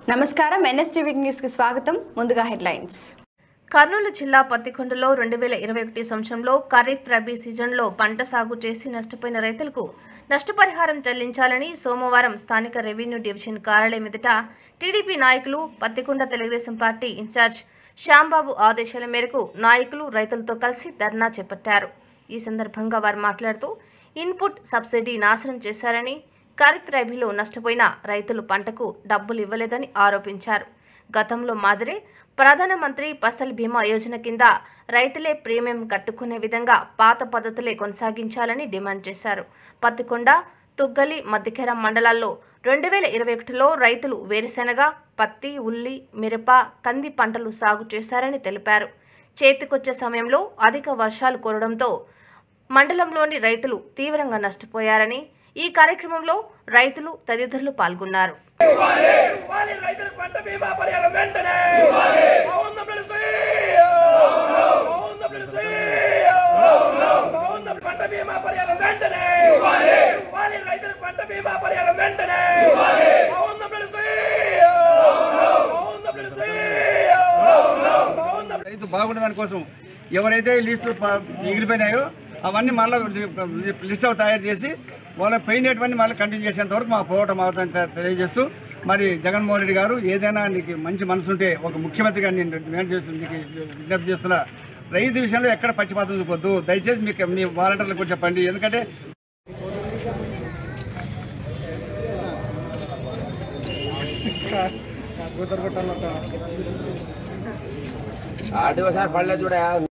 నమస్కారం NSTV news కి స్వాగతం ముందుగా హెడ్లైన్స్ కర్నూలు జిల్లా పత్తికొండలో రెండు వేల ఇరవై ఒకటి సంవత్సరంలో ఖరీఫ్ రబీ సీజన్లో పంట సాగు చేసి నష్టపోయిన రైతులకు నష్టపరిహారం చెల్లించాలని సోమవారం స్థానిక రెవెన్యూ డివిజన్ కార్యాలయం ఎదుట టీడీపీ నాయకులు పత్తికొండ తెలుగుదేశం పార్టీ ఇన్ఛార్జ్ శ్యాంబాబు ఆదేశాల మేరకు నాయకులు రైతులతో కలిసి ధర్నా చేపట్టారు ఈ సందర్భంగా వారు మాట్లాడుతూ ఇన్పుట్ సబ్సిడీ నాశనం చేశారని ఖరీఫ్ రబీలో నష్టపోయిన రైతులు పంటకు డబ్బులు ఇవ్వలేదని ఆరోపించారు గతంలో మాదిరే ప్రధానమంత్రి ఫసల్ బీమా యోజన కింద రైతులే ప్రీమియం కట్టుకునే విధంగా పాత పద్ధతులే కొనసాగించాలని డిమాండ్ చేశారు పత్తికొండ తుగ్గలి మధ్యకెర మండలాల్లో రెండు వేల ఇరవై ఒకటిలో రైతులు వేరుశెనగ పత్తి ఉల్లి మిరప కంది పంటలు సాగు చేశారని తెలిపారు చేతికొచ్చే సమయంలో అధిక వర్షాలు కురవడంతో మండలంలోని రైతులు తీవ్రంగా నష్టపోయారని ఈ కార్యక్రమంలో రైతులు తదితరులు పాల్గొన్నారు ఇవ్వాలి రైతులకు పంట బీమా పరిహారం వెంటనే బాగుందా పిలుసు బాగుందా పిలుసు బాగుందా పంట బీమా పరిహారం వెంటనే ఇవ్వాలి రైతులకు పంట బీమా పరిహారం వెంటనే బాగుందా పిలుసు బాగుందా పిలుసు బాగుందా రైతు బాగుండే దానికోసం ఎవరైతే లిస్టు ప- మిగిలిపోయినాయో అవన్నీ మళ్ళీ లిస్ట్ అవుట్ తయారు చేసి వాళ్ళ పోయినటువంటి మళ్ళీ కంటిన్యూ చేసేంత వరకు మా పోవటం అవుతుందని తె- తెలియజేస్తూ మరి జగన్మోహన్ రెడ్డి గారు ఏదైనా నీకు మంచి మనసు ఉంటే ఒక ముఖ్యమంత్రిగా నేను డిమాండ్ చేస్తూ నీకు విజ్ఞప్తి చేస్తున్నా రైతు విషయంలో ఎక్కడ పక్షపాతం చూపొద్దు దయచేసి మీకు మీ వాలంటీర్లకు కూడా చెప్పండి ఎందుకంటే ఆటో సార్ పడలేదు చూడ